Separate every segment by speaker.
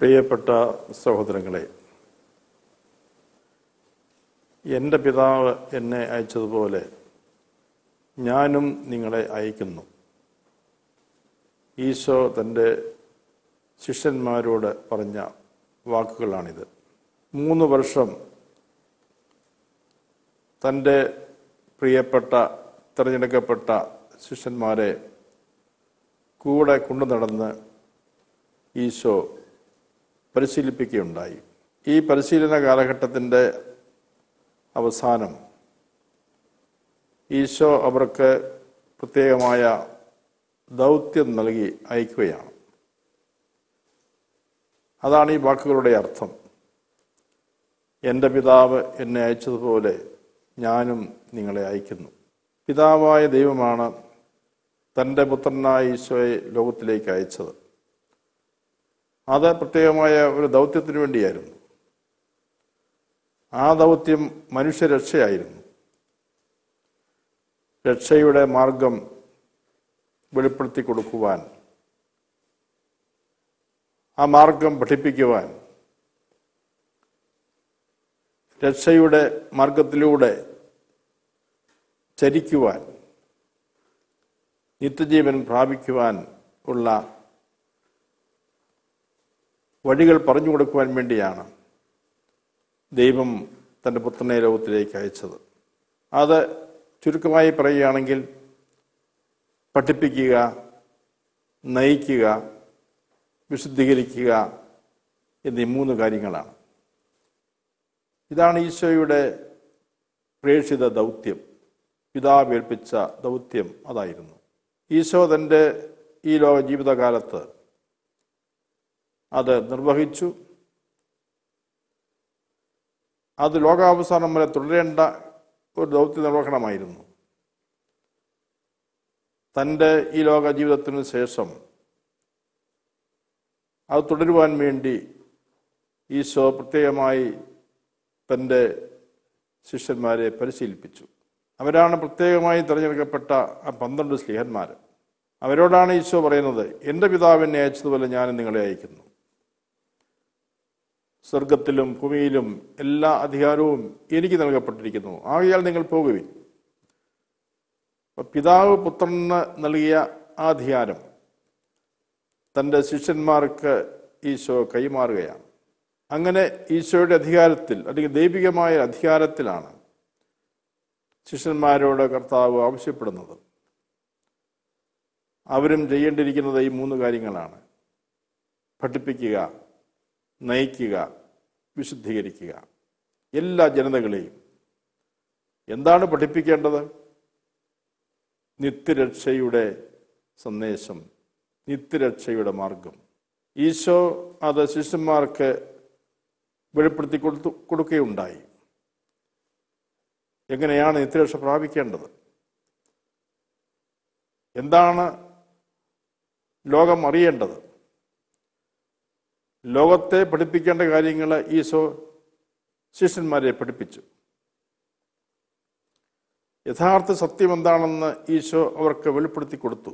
Speaker 1: പ്രിയപ്പെട്ട സഹോദരങ്ങളെ എൻ്റെ പിതാവ് എന്നെ അയച്ചതുപോലെ ഞാനും നിങ്ങളെ അയക്കുന്നു ഈശോ തൻ്റെ ശിഷ്യന്മാരോട് പറഞ്ഞ വാക്കുകളാണിത് മൂന്ന് വർഷം തൻ്റെ പ്രിയപ്പെട്ട തിരഞ്ഞെടുക്കപ്പെട്ട ശിഷ്യന്മാരെ കൂടെ കൊണ്ടു നടന്ന് ഈശോ പരിശീലിപ്പിക്കുകയുണ്ടായി ഈ പരിശീലന കാലഘട്ടത്തിൻ്റെ അവസാനം ഈശോ അവർക്ക് പ്രത്യേകമായ ദൗത്യം നൽകി അയക്കുകയാണ് അതാണ് ഈ വാക്കുകളുടെ അർത്ഥം എൻ്റെ പിതാവ് എന്നെ അയച്ചതുപോലെ ഞാനും നിങ്ങളെ അയക്കുന്നു പിതാവായ ദൈവമാണ് തൻ്റെ പുത്രനായ ഈശോയെ ലോകത്തിലേക്ക് അയച്ചത് അത് പ്രത്യേകമായ ഒരു ദൗത്യത്തിന് വേണ്ടിയായിരുന്നു ആ ദൗത്യം മനുഷ്യരക്ഷയായിരുന്നു രക്ഷയുടെ മാർഗം വെളിപ്പെടുത്തി കൊടുക്കുവാൻ ആ മാർഗം പഠിപ്പിക്കുവാൻ രക്ഷയുടെ മാർഗത്തിലൂടെ ചരിക്കുവാൻ നിത്യജീവൻ പ്രാപിക്കുവാൻ ഉള്ള വഴികൾ പറഞ്ഞു കൊടുക്കുവാൻ വേണ്ടിയാണ് ദൈവം തൻ്റെ പുത്രനെ ലോകത്തിലേക്ക് അയച്ചത് അത് ചുരുക്കമായി പറയുകയാണെങ്കിൽ പഠിപ്പിക്കുക നയിക്കുക വിശുദ്ധീകരിക്കുക എന്നീ മൂന്ന് കാര്യങ്ങളാണ് ഇതാണ് ഈശോയുടെ പ്രേക്ഷിത ദൗത്യം പിതാവ് ഏൽപ്പിച്ച ദൗത്യം അതായിരുന്നു ഈശോ തൻ്റെ ഈ ലോക ജീവിതകാലത്ത് അത് നിർവഹിച്ചു അത് ലോകാവസാനം വരെ തുടരേണ്ട ഒരു ദൗത്യ നിർവഹണമായിരുന്നു തൻ്റെ ഈ ലോക ജീവിതത്തിനു ശേഷം അത് തുടരുവാൻ വേണ്ടി ഈശോ പ്രത്യേകമായി തൻ്റെ ശിഷ്യന്മാരെ പരിശീലിപ്പിച്ചു അവരാണ് പ്രത്യേകമായി തിരഞ്ഞെടുക്കപ്പെട്ട ആ പന്ത്രണ്ട് സ്ലിഹന്മാർ അവരോടാണ് ഈശോ പറയുന്നത് എൻ്റെ പിതാവിനെ അയച്ചതുപോലെ ഞാൻ നിങ്ങളെ അയക്കുന്നു സ്വർഗത്തിലും ഭൂമിയിലും എല്ലാ അധികാരവും എനിക്ക് നൽകപ്പെട്ടിരിക്കുന്നു ആകയാൽ നിങ്ങൾ പോകുവിൻ അപ്പൊ പിതാവ് പുത്രന് നൽകിയ ആ അധികാരം തൻ്റെ ശിഷ്യന്മാർക്ക് ഈശോ കൈമാറുകയാണ് അങ്ങനെ ഈശോയുടെ അധികാരത്തിൽ അല്ലെങ്കിൽ ദൈവികമായ അധികാരത്തിലാണ് ശിഷ്യന്മാരോട് കർത്താവ് ആവശ്യപ്പെടുന്നത് അവരും ചെയ്യേണ്ടിയിരിക്കുന്നത് ഈ മൂന്ന് കാര്യങ്ങളാണ് പഠിപ്പിക്കുക നയിക്കുക വിശുദ്ധീകരിക്കുക എല്ലാ ജനതകളെയും എന്താണ് പഠിപ്പിക്കേണ്ടത് നിത്യരക്ഷയുടെ സന്ദേശം നിത്യരക്ഷയുടെ മാർഗം ഈശോ അത് ശിഷ്യന്മാർക്ക് വെളിപ്പെടുത്തി കൊടുത്തു കൊടുക്കുകയുണ്ടായി എങ്ങനെയാണ് നിത്യരക്ഷ പ്രാപിക്കേണ്ടത് എന്താണ് ലോകം അറിയേണ്ടത് ലോകത്തെ പഠിപ്പിക്കേണ്ട കാര്യങ്ങൾ ഈശോ ശിഷ്യന്മാരെ പഠിപ്പിച്ചു യഥാർത്ഥ സത്യം എന്താണെന്ന് ഈശോ അവർക്ക് വെളിപ്പെടുത്തി കൊടുത്തു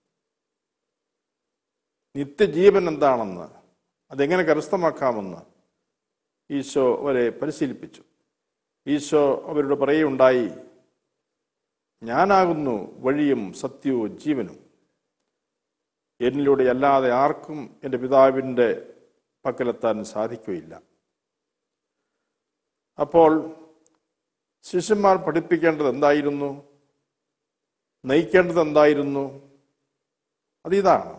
Speaker 1: നിത്യജീവൻ എന്താണെന്ന് അതെങ്ങനെ കരസ്ഥമാക്കാമെന്ന് ഈശോ അവരെ പരിശീലിപ്പിച്ചു ഈശോ അവരോട് പറയുണ്ടായി ഞാനാകുന്നു വഴിയും സത്യവും ജീവനും എന്നിലൂടെ അല്ലാതെ ആർക്കും എൻ്റെ പിതാവിൻ്റെ പക്കലെത്താൻ സാധിക്കുകയില്ല അപ്പോൾ ശിഷ്യന്മാർ പഠിപ്പിക്കേണ്ടത് എന്തായിരുന്നു നയിക്കേണ്ടത് എന്തായിരുന്നു അതിതാണ്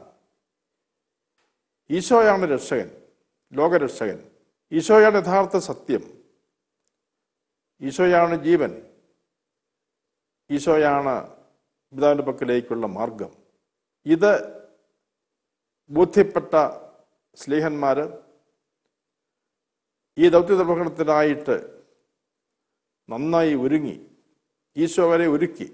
Speaker 1: ഈശോയാണ് രക്ഷകൻ ലോകരക്ഷകൻ ഈശോയാണ് യഥാർത്ഥ സത്യം ഈശോയാണ് ജീവൻ ഈശോയാണ് പിതാവിൻ്റെ പക്കലേക്കുള്ള മാർഗം ഇത് ബോധ്യപ്പെട്ട സ്നേഹന്മാർ ഈ ദൗത്യ നിർവഹണത്തിനായിട്ട് നന്നായി ഒരുങ്ങി ഈശോ വരെ ഒരുക്കി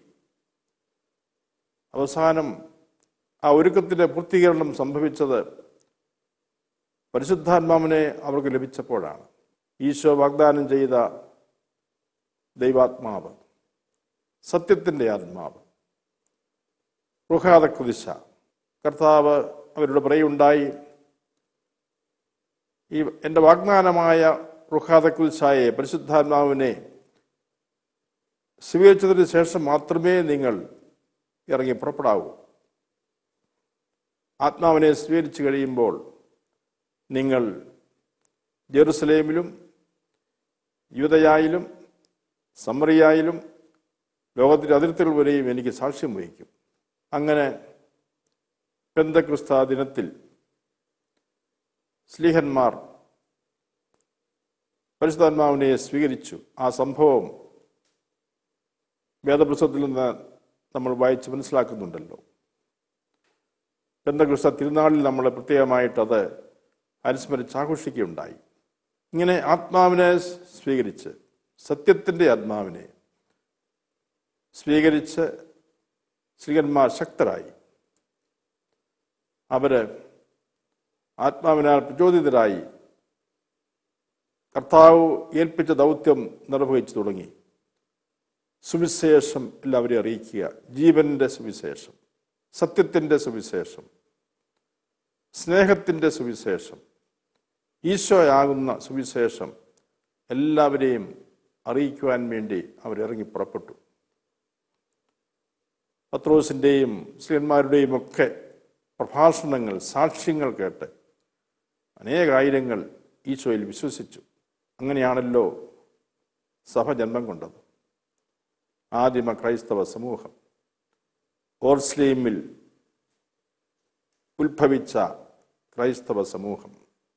Speaker 1: അവസാനം ആ ഒരുക്കത്തിൻ്റെ പൂർത്തീകരണം സംഭവിച്ചത് പരിശുദ്ധാത്മാവിനെ അവർക്ക് ലഭിച്ചപ്പോഴാണ് ഈശോ വാഗ്ദാനം ചെയ്ത ദൈവാത്മാവ് സത്യത്തിൻ്റെ ആത്മാവ് റുഹാദ കുതിശ കർത്താവ് അവരോട് പറയുണ്ടായി ഈ എൻ്റെ വാഗ്ദാനമായ റുഹാദക്കുൽസായെ പരിശുദ്ധാത്മാവിനെ സ്വീകരിച്ചതിന് ശേഷം മാത്രമേ നിങ്ങൾ ഇറങ്ങി പുറപ്പെടാവൂ ആത്മാവിനെ സ്വീകരിച്ചു കഴിയുമ്പോൾ നിങ്ങൾ ജെറുസലേമിലും യൂതയായാലും സമറിയായാലും ലോകത്തിൻ്റെ അതിർത്തികൾ വരെയും എനിക്ക് സാക്ഷ്യം വഹിക്കും അങ്ങനെ പെന്തക്രിസ്ത ദിനത്തിൽ സ്ലീഹന്മാർ പരിശുദ്ധാത്മാവിനെ സ്വീകരിച്ചു ആ സംഭവം വേദപുസ്തകത്തിൽ നിന്ന് നമ്മൾ വായിച്ച് മനസ്സിലാക്കുന്നുണ്ടല്ലോ പെന്തക്രിസ്ത തിരുനാളിൽ നമ്മൾ പ്രത്യേകമായിട്ട് അത് അനുസ്മരിച്ച് ആഘോഷിക്കുകയുണ്ടായി ഇങ്ങനെ ആത്മാവിനെ സ്വീകരിച്ച് സത്യത്തിൻ്റെ ആത്മാവിനെ സ്വീകരിച്ച് ശ്രീകന്മാർ ശക്തരായി അവര് ആത്മാവിനാൽ പ്രചോദിതരായി കർത്താവ് ഏൽപ്പിച്ച ദൗത്യം നിർവഹിച്ചു തുടങ്ങി സുവിശേഷം എല്ലാവരെയും അറിയിക്കുക ജീവന്റെ സുവിശേഷം സത്യത്തിൻ്റെ സുവിശേഷം സ്നേഹത്തിൻ്റെ സുവിശേഷം ഈശോയാകുന്ന സുവിശേഷം എല്ലാവരെയും അറിയിക്കുവാൻ വേണ്ടി അവരിറങ്ങി പുറപ്പെട്ടു പത്രോസിൻ്റെയും ശ്രീന്മാരുടെയും ഒക്കെ പ്രഭാഷണങ്ങൾ സാക്ഷ്യങ്ങൾ കേട്ട് അനേകായിരങ്ങൾ ഈശോയിൽ വിശ്വസിച്ചു അങ്ങനെയാണല്ലോ സഭ ജന്മം കൊണ്ടത് ആദിമ ക്രൈസ്തവ സമൂഹം ഓർസ്ലീമിൽ ഉത്ഭവിച്ച ക്രൈസ്തവ സമൂഹം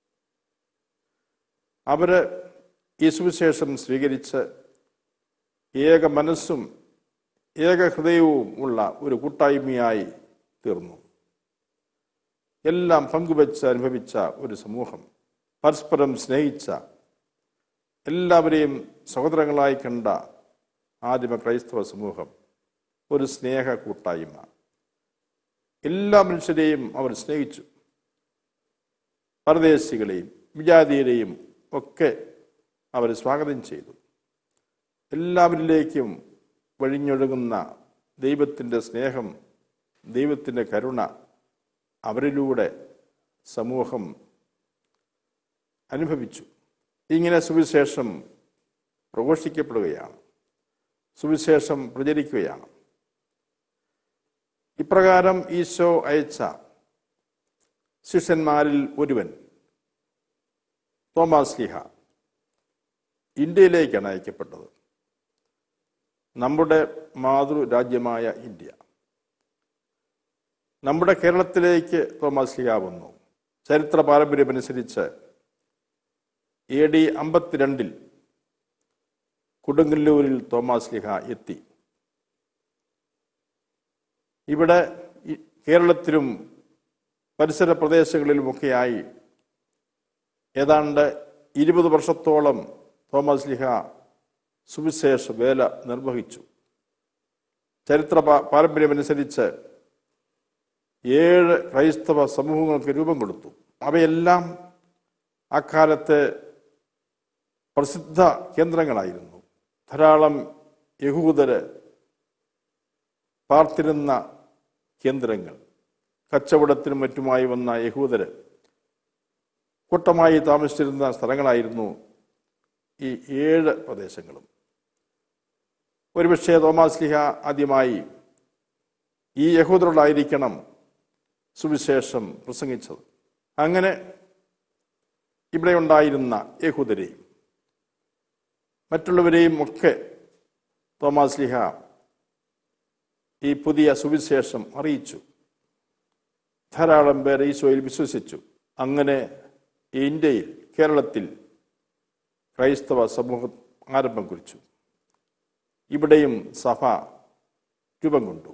Speaker 1: അവര് ഈ സുവിശേഷം സ്വീകരിച്ച് ഏക മനസ്സും ഏക ഹൃദയവും ഉള്ള ഒരു കൂട്ടായ്മയായി തീർന്നു എല്ലാം പങ്കുവച്ച് അനുഭവിച്ച ഒരു സമൂഹം പരസ്പരം സ്നേഹിച്ച എല്ലാവരെയും സഹോദരങ്ങളായി കണ്ട ആദിമ ക്രൈസ്തവ സമൂഹം ഒരു സ്നേഹ കൂട്ടായ്മ എല്ലാ മനുഷ്യരെയും അവർ സ്നേഹിച്ചു പരദേശികളെയും വിജാതിയരെയും ഒക്കെ അവർ സ്വാഗതം ചെയ്തു എല്ലാവരിലേക്കും വഴിഞ്ഞൊഴുകുന്ന ദൈവത്തിൻ്റെ സ്നേഹം ദൈവത്തിൻ്റെ കരുണ അവരിലൂടെ സമൂഹം അനുഭവിച്ചു ഇങ്ങനെ സുവിശേഷം പ്രഘോഷിക്കപ്പെടുകയാണ് സുവിശേഷം പ്രചരിക്കുകയാണ് ഇപ്രകാരം ഈശോ അയച്ച ശിഷ്യന്മാരിൽ ഒരുവൻ തോമാസ് ലിഹ ഇന്ത്യയിലേക്കാണ് അയക്കപ്പെട്ടത് നമ്മുടെ മാതൃരാജ്യമായ ഇന്ത്യ നമ്മുടെ കേരളത്തിലേക്ക് തോമസ് ലിഹ വന്നു ചരിത്ര പാരമ്പര്യമനുസരിച്ച് എ ഡി അമ്പത്തിരണ്ടിൽ കൊടുങ്ങല്ലൂരിൽ തോമസ് ലിഹ എത്തി ഇവിടെ ഈ കേരളത്തിലും പരിസര പ്രദേശങ്ങളിലുമൊക്കെയായി ഏതാണ്ട് ഇരുപത് വർഷത്തോളം തോമസ് ലിഹ സുവിശേഷ വേല നിർവഹിച്ചു ചരിത്ര പാ- പാരമ്പര്യമനുസരിച്ച് ഏഴ് ക്രൈസ്തവ സമൂഹങ്ങൾക്ക് രൂപം കൊടുത്തു അവയെല്ലാം അക്കാലത്തെ പ്രസിദ്ധ കേന്ദ്രങ്ങളായിരുന്നു ധാരാളം യഹൂദര് പാർത്തിരുന്ന കേന്ദ്രങ്ങൾ കച്ചവടത്തിനും മറ്റുമായി വന്ന യഹൂദര് കൂട്ടമായി താമസിച്ചിരുന്ന സ്ഥലങ്ങളായിരുന്നു ഈ ഏഴ് പ്രദേശങ്ങളും ഒരുപക്ഷെ തോമാസ് ലിഹ ആദ്യമായി ഈ യഹൂദരോടായിരിക്കണം സുവിശേഷം പ്രസംഗിച്ചത് അങ്ങനെ ഇവിടെ ഉണ്ടായിരുന്ന യഹൂദരെയും മറ്റുള്ളവരെയും ഒക്കെ തോമാസ് ലിഹ ഈ പുതിയ സുവിശേഷം അറിയിച്ചു ധാരാളം പേർ ഈശോയിൽ വിശ്വസിച്ചു അങ്ങനെ ഈ ഇന്ത്യയിൽ കേരളത്തിൽ ക്രൈസ്തവ സമൂഹം ആരംഭം കുറിച്ചു ഇവിടെയും സഭ രൂപം കൊണ്ടു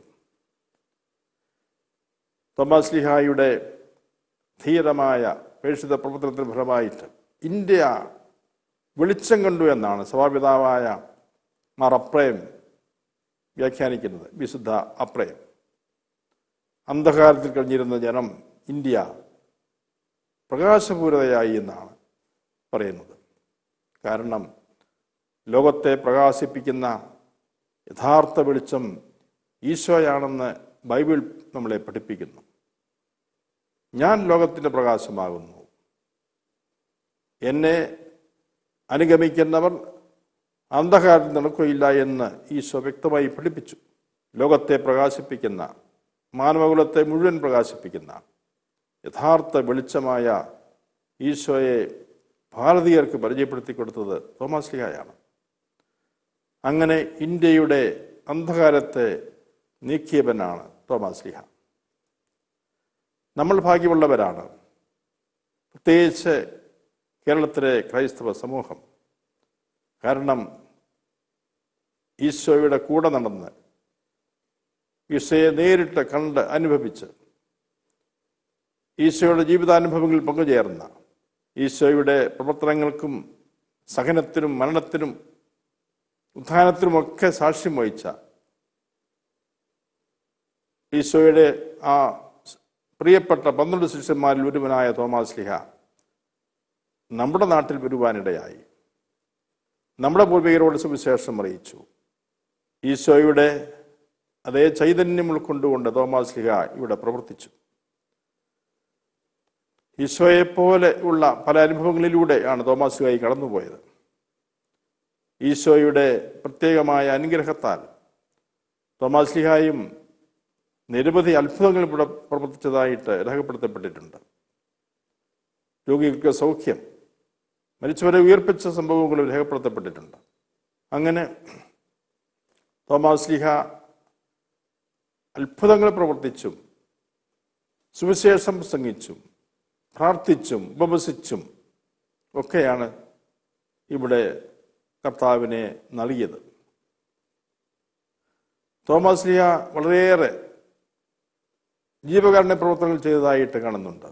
Speaker 1: തോമസ് ലിഹായുടെ ധീരമായ പേക്ഷിത പ്രവർത്തനത്തിന് ഫലമായിട്ട് ഇന്ത്യ വെളിച്ചം കണ്ടു എന്നാണ് സഭാപിതാവായ മാർ അപ്രയം വ്യാഖ്യാനിക്കുന്നത് വിശുദ്ധ അപ്രയം അന്ധകാരത്തിൽ കഴിഞ്ഞിരുന്ന ജനം ഇന്ത്യ പ്രകാശപൂരിതയായി എന്നാണ് പറയുന്നത് കാരണം ലോകത്തെ പ്രകാശിപ്പിക്കുന്ന യഥാർത്ഥ വെളിച്ചം ഈശോയാണെന്ന് ബൈബിൾ നമ്മളെ പഠിപ്പിക്കുന്നു ഞാൻ ലോകത്തിൻ്റെ പ്രകാശമാകുന്നു എന്നെ അനുഗമിക്കുന്നവർ അന്ധകാരം നടക്കുകയില്ല എന്ന് ഈശോ വ്യക്തമായി പഠിപ്പിച്ചു ലോകത്തെ പ്രകാശിപ്പിക്കുന്ന മാനവകുലത്തെ മുഴുവൻ പ്രകാശിപ്പിക്കുന്ന യഥാർത്ഥ വെളിച്ചമായ ഈശോയെ ഭാരതീയർക്ക് പരിചയപ്പെടുത്തി കൊടുത്തത് തോമസ് ലിഹായാണ് അങ്ങനെ ഇന്ത്യയുടെ അന്ധകാരത്തെ നീക്കിയവനാണ് തോമസ് ലിഹ നമ്മൾ ഭാഗ്യമുള്ളവരാണ് പ്രത്യേകിച്ച് കേരളത്തിലെ ക്രൈസ്തവ സമൂഹം കാരണം ഈശോയുടെ കൂടെ നടന്ന് ഈശോയെ നേരിട്ട് കണ്ട് അനുഭവിച്ച് ഈശോയുടെ ജീവിതാനുഭവങ്ങളിൽ പങ്കുചേർന്ന ഈശോയുടെ പ്രവർത്തനങ്ങൾക്കും സഹനത്തിനും മരണത്തിനും ഉത്ഥാനത്തിനുമൊക്കെ സാക്ഷ്യം വഹിച്ച ഈശോയുടെ ആ പ്രിയപ്പെട്ട പന്ത്രണ്ട് ശിഷ്യന്മാരിൽ ഒരുവനായ തോമാസ് ലിഹ നമ്മുടെ നാട്ടിൽ വരുവാനിടയായി നമ്മുടെ പൂർവികരോട് സുവിശേഷം അറിയിച്ചു ഈശോയുടെ അതേ ചൈതന്യം ഉൾക്കൊണ്ടുകൊണ്ട് തോമാസ് ലിഹ ഇവിടെ പ്രവർത്തിച്ചു ഈശോയെ പോലെ ഉള്ള പല അനുഭവങ്ങളിലൂടെയാണ് തോമാസ് ലിഹായി കടന്നുപോയത് ഈശോയുടെ പ്രത്യേകമായ അനുഗ്രഹത്താൽ തോമാസ് ലിഹായും നിരവധി അത്ഭുതങ്ങൾ ഇവിടെ പ്രവർത്തിച്ചതായിട്ട് രേഖപ്പെടുത്തപ്പെട്ടിട്ടുണ്ട് രോഗികൾക്ക് സൗഖ്യം മരിച്ചവരെ ഉയർപ്പിച്ച സംഭവങ്ങളും രേഖപ്പെടുത്തപ്പെട്ടിട്ടുണ്ട് അങ്ങനെ തോമാസ് ലിഹ അത്ഭുതങ്ങൾ പ്രവർത്തിച്ചും സുവിശേഷം പ്രസംഗിച്ചും പ്രാർത്ഥിച്ചും ഉപവസിച്ചും ഒക്കെയാണ് ഇവിടെ കർത്താവിനെ നൽകിയത് തോമസ് ലിയ വളരെയേറെ ജീവകാരുണ്യ പ്രവർത്തനങ്ങൾ ചെയ്തതായിട്ട് കാണുന്നുണ്ട്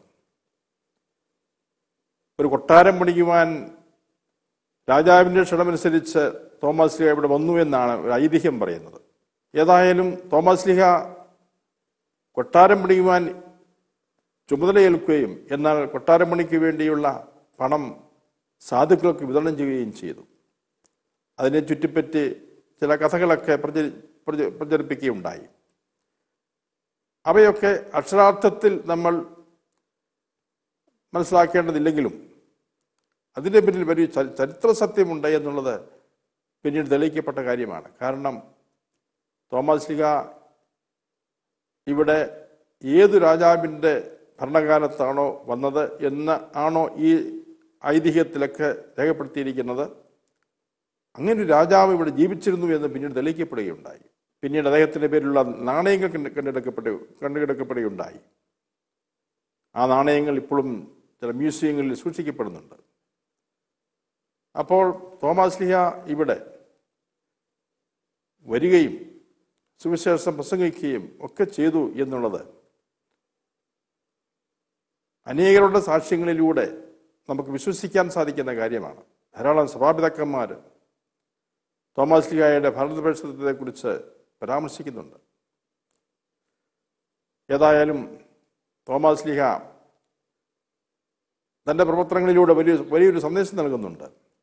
Speaker 1: ഒരു കൊട്ടാരം പണിയുവാൻ രാജാവിൻ്റെ ക്ഷണമനുസരിച്ച് തോമസ് ലിഹ ഇവിടെ വന്നു എന്നാണ് ഒരു ഐതിഹ്യം പറയുന്നത് ഏതായാലും തോമസ് ലിഹ കൊട്ടാരം പണിയുവാൻ ചുമതലയേൽക്കുകയും എന്നാൽ കൊട്ടാരം പണിക്ക് വേണ്ടിയുള്ള പണം സാധുക്കൾക്ക് വിതരണം ചെയ്യുകയും ചെയ്തു അതിനെ ചുറ്റിപ്പറ്റി ചില കഥകളൊക്കെ പ്രചരി പ്രച- പ്രചരിപ്പിക്കുകയുണ്ടായി അവയൊക്കെ അക്ഷരാർത്ഥത്തിൽ നമ്മൾ മനസ്സിലാക്കേണ്ടതില്ലെങ്കിലും അതിൻ്റെ പിന്നിൽ വലിയ ച- ചരിത്ര സത്യമുണ്ട് എന്നുള്ളത് പിന്നീട് തെളിയിക്കപ്പെട്ട കാര്യമാണ് കാരണം തോമസ് ലിഗ ഇവിടെ ഏതു രാജാവിൻ്റെ ഭരണകാലത്താണോ വന്നത് എന്ന് ആണോ ഈ ഐതിഹ്യത്തിലൊക്കെ രേഖപ്പെടുത്തിയിരിക്കുന്നത് അങ്ങനെ ഒരു രാജാവ് ഇവിടെ ജീവിച്ചിരുന്നു എന്ന് പിന്നീട് തെളിയിക്കപ്പെടുകയുണ്ടായി പിന്നീട് അദ്ദേഹത്തിൻ്റെ പേരിലുള്ള നാണയങ്ങൾ കണ്ട് കണ്ടെടുക്കപ്പെടുക കണ്ടുകിടക്കപ്പെടുകയുണ്ടായി ആ നാണയങ്ങൾ ഇപ്പോഴും ചില മ്യൂസിയങ്ങളിൽ സൂക്ഷിക്കപ്പെടുന്നുണ്ട് അപ്പോൾ തോമസ് ലിഹ ഇവിടെ വരികയും സുവിശേഷം പ്രസംഗിക്കുകയും ഒക്കെ ചെയ്തു എന്നുള്ളത് അനേകരുടെ സാക്ഷ്യങ്ങളിലൂടെ നമുക്ക് വിശ്വസിക്കാൻ സാധിക്കുന്ന കാര്യമാണ് ധാരാളം സഭാപിതാക്കന്മാർ തോമസ് ലിഹായുടെ ഭാരതപ്രദേശത്തെക്കുറിച്ച് പരാമർശിക്കുന്നുണ്ട് ഏതായാലും തോമസ് ലിഹ തൻ്റെ പ്രവർത്തനങ്ങളിലൂടെ വലിയ വലിയൊരു സന്ദേശം നൽകുന്നുണ്ട്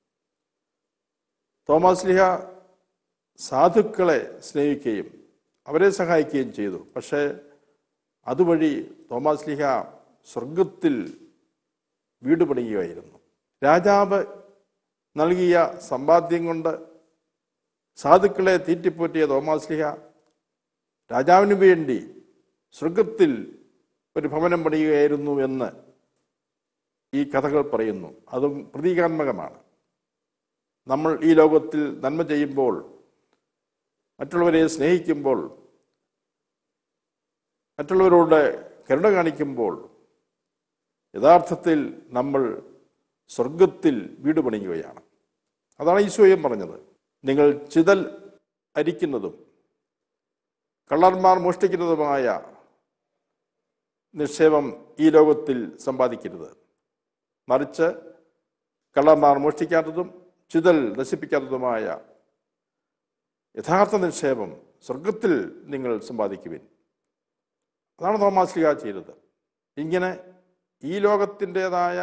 Speaker 1: തോമസ് ലിഹ സാധുക്കളെ സ്നേഹിക്കുകയും അവരെ സഹായിക്കുകയും ചെയ്തു പക്ഷേ അതുവഴി തോമസ് ലിഹ സ്വർഗത്തിൽ വീട് പണിയുകയായിരുന്നു രാജാവ് നൽകിയ സമ്പാദ്യം കൊണ്ട് സാധുക്കളെ തീറ്റിപ്പോറ്റിയ തോമാസ് ലിഹ രാജാവിന് വേണ്ടി സ്വർഗത്തിൽ ഒരു ഭവനം പണിയുകയായിരുന്നു എന്ന് ഈ കഥകൾ പറയുന്നു അതും പ്രതീകാത്മകമാണ് നമ്മൾ ഈ ലോകത്തിൽ നന്മ ചെയ്യുമ്പോൾ മറ്റുള്ളവരെ സ്നേഹിക്കുമ്പോൾ മറ്റുള്ളവരോട് കരുണ കാണിക്കുമ്പോൾ യഥാർത്ഥത്തിൽ നമ്മൾ സ്വർഗത്തിൽ വീട് പണിയുകയാണ് അതാണ് ഈശോയും പറഞ്ഞത് നിങ്ങൾ ചിതൽ അരിക്കുന്നതും കള്ളന്മാർ മോഷ്ടിക്കുന്നതുമായ നിക്ഷേപം ഈ ലോകത്തിൽ സമ്പാദിക്കരുത് മറിച്ച് കള്ളന്മാർ മോഷ്ടിക്കാത്തതും ചിതൽ നശിപ്പിക്കാത്തതുമായ യഥാർത്ഥ നിക്ഷേപം സ്വർഗത്തിൽ നിങ്ങൾ സമ്പാദിക്കുവിൻ അതാണ് തോമാസ് ലിഗ ചെയ്തത് ഇങ്ങനെ ഈ ലോകത്തിൻ്റെതായ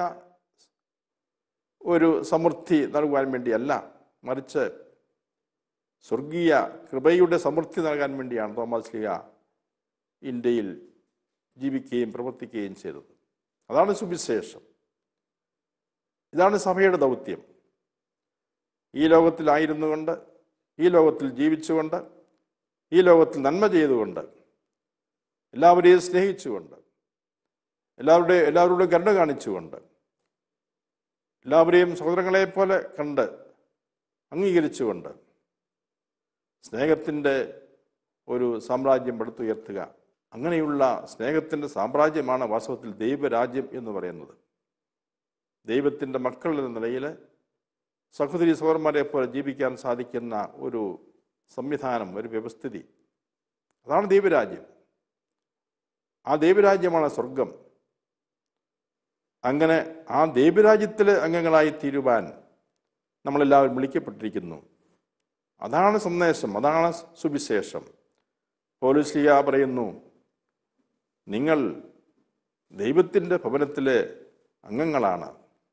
Speaker 1: ഒരു സമൃദ്ധി നൽകുവാൻ വേണ്ടിയല്ല മറിച്ച് സ്വർഗീയ കൃപയുടെ സമൃദ്ധി നൽകാൻ വേണ്ടിയാണ് തോമസ് ലിഗ ഇന്ത്യയിൽ ജീവിക്കുകയും പ്രവർത്തിക്കുകയും ചെയ്തത് അതാണ് സുവിശേഷം ഇതാണ് സഭയുടെ ദൗത്യം ഈ ലോകത്തിലായിരുന്നു കൊണ്ട് ഈ ലോകത്തിൽ ജീവിച്ചുകൊണ്ട് ഈ ലോകത്തിൽ നന്മ ചെയ്തുകൊണ്ട് എല്ലാവരെയും സ്നേഹിച്ചുകൊണ്ട് എല്ലാവരുടെ എല്ലാവരോടും കരുണ കാണിച്ചുകൊണ്ട് എല്ലാവരെയും സഹോദരങ്ങളെ പോലെ കണ്ട് അംഗീകരിച്ചുകൊണ്ട് സ്നേഹത്തിൻ്റെ ഒരു സാമ്രാജ്യം പടുത്തുയർത്തുക അങ്ങനെയുള്ള സ്നേഹത്തിൻ്റെ സാമ്രാജ്യമാണ് വാസ്തവത്തിൽ ദൈവരാജ്യം എന്ന് പറയുന്നത് ദൈവത്തിൻ്റെ മക്കൾ എന്ന നിലയിൽ സഹോദരി സഹോദരന്മാരെ പോലെ ജീവിക്കാൻ സാധിക്കുന്ന ഒരു സംവിധാനം ഒരു വ്യവസ്ഥിതി അതാണ് ദൈവരാജ്യം ആ ദൈവരാജ്യമാണ് സ്വർഗം അങ്ങനെ ആ ദൈവരാജ്യത്തിലെ അംഗങ്ങളായി തീരുവാൻ നമ്മളെല്ലാവരും വിളിക്കപ്പെട്ടിരിക്കുന്നു അതാണ് സന്ദേശം അതാണ് സുവിശേഷം പോലീസ്ലിയ പറയുന്നു നിങ്ങൾ ദൈവത്തിൻ്റെ ഭവനത്തിലെ അംഗങ്ങളാണ്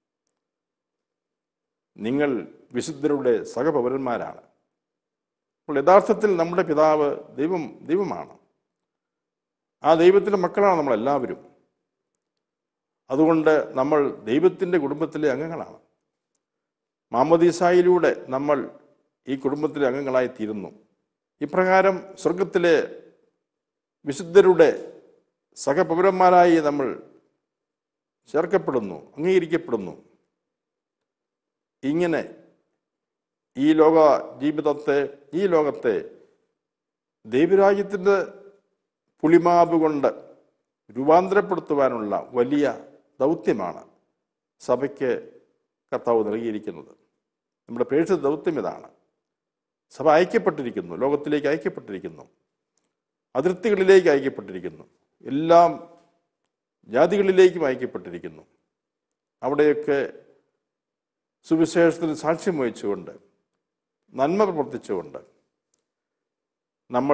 Speaker 1: നിങ്ങൾ വിശുദ്ധരുടെ സഹപൗരന്മാരാണ് അപ്പോൾ യഥാർത്ഥത്തിൽ നമ്മുടെ പിതാവ് ദൈവം ദൈവമാണ് ആ ദൈവത്തിൻ്റെ മക്കളാണ് നമ്മളെല്ലാവരും അതുകൊണ്ട് നമ്മൾ ദൈവത്തിൻ്റെ കുടുംബത്തിലെ അംഗങ്ങളാണ് മാമോദീസായിലൂടെ നമ്മൾ ഈ കുടുംബത്തിലെ അംഗങ്ങളായി തീരുന്നു ഇപ്രകാരം സ്വർഗത്തിലെ വിശുദ്ധരുടെ സഹപൗരന്മാരായി നമ്മൾ ചേർക്കപ്പെടുന്നു അംഗീകരിക്കപ്പെടുന്നു ഇങ്ങനെ ഈ ലോക ജീവിതത്തെ ഈ ലോകത്തെ ദൈവരാജ്യത്തിൻ്റെ പുളിമാവ് കൊണ്ട് രൂപാന്തരപ്പെടുത്തുവാനുള്ള വലിയ ദൗത്യമാണ് സഭയ്ക്ക് കർത്താവ് നൽകിയിരിക്കുന്നത് നമ്മുടെ പേഴ്ച ദൗത്യം ഇതാണ് സഭ ഐക്യപ്പെട്ടിരിക്കുന്നു ലോകത്തിലേക്ക് ഐക്യപ്പെട്ടിരിക്കുന്നു അതിർത്തികളിലേക്ക് ഐക്യപ്പെട്ടിരിക്കുന്നു എല്ലാം ജാതികളിലേക്കും ഐക്യപ്പെട്ടിരിക്കുന്നു അവിടെയൊക്കെ സുവിശേഷത്തിന് സാക്ഷ്യം വഹിച്ചുകൊണ്ട് നന്മ പ്രവർത്തിച്ചുകൊണ്ട് നമ്മൾ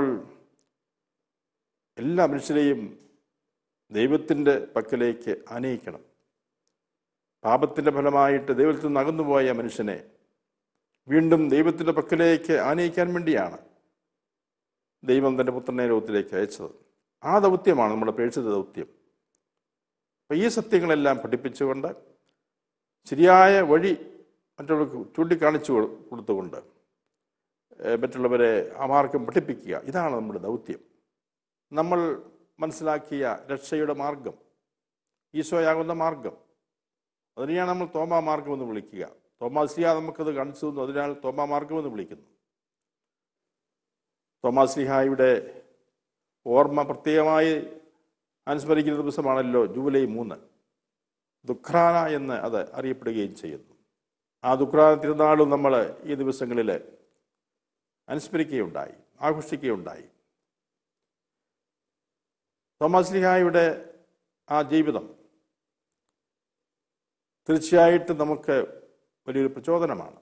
Speaker 1: എല്ലാ മനുഷ്യരെയും ദൈവത്തിൻ്റെ പക്കലേക്ക് ആനയിക്കണം പാപത്തിൻ്റെ ഫലമായിട്ട് ദൈവത്തിൽ നിന്ന് അകന്നുപോയ മനുഷ്യനെ വീണ്ടും ദൈവത്തിൻ്റെ പക്കലേക്ക് ആനയിക്കാൻ വേണ്ടിയാണ് ദൈവം തൻ്റെ പുത്രനെ ലോകത്തിലേക്ക് അയച്ചത് ആ ദൗത്യമാണ് നമ്മുടെ പേഴ്ചിത ദൗത്യം അപ്പം ഈ സത്യങ്ങളെല്ലാം പഠിപ്പിച്ചുകൊണ്ട് ശരിയായ വഴി മറ്റുള്ളവർക്ക് ചൂണ്ടിക്കാണിച്ചു കൊടു- കൊടുത്തുകൊണ്ട് ഏഹ് മറ്റുള്ളവരെ ആ മാർഗം പഠിപ്പിക്കുക ഇതാണ് നമ്മുടെ ദൗത്യം നമ്മൾ മനസ്സിലാക്കിയ രക്ഷയുടെ മാർഗം ഈശോയാകുന്ന മാർഗം അതിനെയാണ് നമ്മൾ തോമാ മാർഗം എന്ന് വിളിക്കുക തോമാസ്ലിയ നമുക്കത് കാണിച്ചു തന്നു അതിനാൽ തോമാ മാർഗം എന്ന് വിളിക്കുന്നു തോമാസ്ലിഹായുടെ ഓർമ്മ പ്രത്യേകമായി അനുസ്മരിക്കുന്ന ദിവസമാണല്ലോ ജൂലൈ മൂന്ന് ദുഃഖ്രാന എന്ന് അത് അറിയപ്പെടുകയും ചെയ്യുന്നു ആ ദുഃഖ്രാന തിരുനാളും നമ്മൾ ഈ ദിവസങ്ങളിൽ അനുസ്മരിക്കുകയുണ്ടായി ആഘോഷിക്കുകയുണ്ടായി തോമസ് ലിഹായുടെ ആ ജീവിതം തീർച്ചയായിട്ടും നമുക്ക് വലിയൊരു പ്രചോദനമാണ്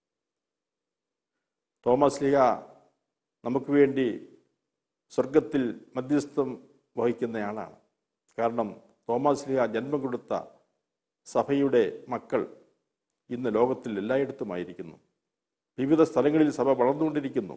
Speaker 1: തോമസ് ലിഹ നമുക്ക് വേണ്ടി സ്വർഗത്തിൽ മധ്യസ്ഥം വഹിക്കുന്നയാളാണ് കാരണം തോമസ് ലിഹ ജന്മം കൊടുത്ത സഭയുടെ മക്കൾ ഇന്ന് ലോകത്തിൽ എല്ലായിടത്തുമായിരിക്കുന്നു വിവിധ സ്ഥലങ്ങളിൽ സഭ വളർന്നുകൊണ്ടിരിക്കുന്നു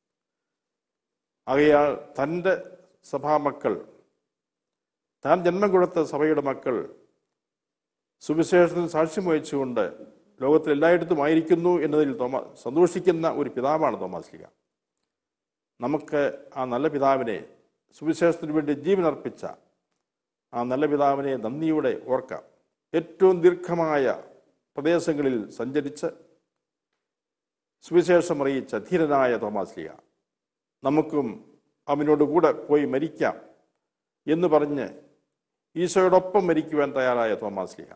Speaker 1: ആകയാൽ തൻ്റെ സഭാമക്കൾ താൻ ജന്മം കൊടുത്ത സഭയുടെ മക്കൾ സുവിശേഷത്തിന് സാക്ഷ്യം വഹിച്ചുകൊണ്ട് ലോകത്തിൽ എല്ലായിടത്തും ആയിരിക്കുന്നു എന്നതിൽ തോമ സന്തോഷിക്കുന്ന ഒരു പിതാവാണ് തോമാസ് ലിഗ നമുക്ക് ആ നല്ല പിതാവിനെ സുവിശേഷത്തിന് വേണ്ടി ജീവൻ അർപ്പിച്ച ആ നല്ല പിതാവിനെ നന്ദിയോടെ ഓർക്കാം ഏറ്റവും ദീർഘമായ പ്രദേശങ്ങളിൽ സഞ്ചരിച്ച് സുവിശേഷം അറിയിച്ച ധീരനായ തോമാസ് ലിഗ നമുക്കും അവനോട് കൂടെ പോയി മരിക്കാം എന്ന് പറഞ്ഞ് ഈശോയോടൊപ്പം മരിക്കുവാൻ തയ്യാറായ തോമാസ് ലിഹ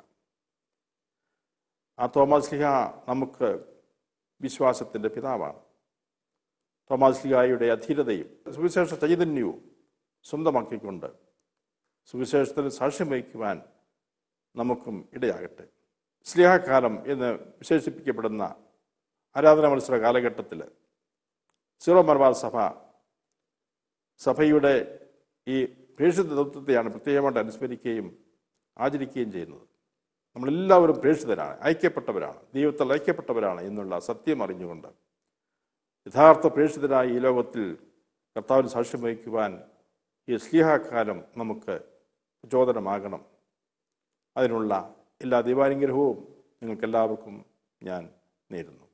Speaker 1: ആ തോമാസ് ലിഹ നമുക്ക് വിശ്വാസത്തിൻ്റെ പിതാവാണ് തോമാസ് ലിഹായുടെ അധീരതയും സുവിശേഷ ചൈതന്യവും സ്വന്തമാക്കിക്കൊണ്ട് സുവിശേഷത്തിന് സാക്ഷ്യം വഹിക്കുവാൻ നമുക്കും ഇടയാകട്ടെ സ്ലിഹാകാലം എന്ന് വിശേഷിപ്പിക്കപ്പെടുന്ന ആരാധന മത്സര കാലഘട്ടത്തിൽ സീറോ മലബാർ സഭ സഭയുടെ ഈ പ്രേക്ഷിത ദൗത്യത്തെയാണ് പ്രത്യേകമായിട്ട് അനുസ്മരിക്കുകയും ആചരിക്കുകയും ചെയ്യുന്നത് നമ്മളെല്ലാവരും പ്രേക്ഷിതരാണ് ഐക്യപ്പെട്ടവരാണ് ദൈവത്താൽ ഐക്യപ്പെട്ടവരാണ് എന്നുള്ള സത്യം അറിഞ്ഞുകൊണ്ട് യഥാർത്ഥ പ്രേക്ഷിതരായി ഈ ലോകത്തിൽ കർത്താവിന് സാക്ഷ്യം വഹിക്കുവാൻ ഈ സ്ലീഹാകാലം നമുക്ക് പ്രചോദനമാകണം അതിനുള്ള എല്ലാ ദൈവാനുഗ്രഹവും നിങ്ങൾക്കെല്ലാവർക്കും ഞാൻ നേരുന്നു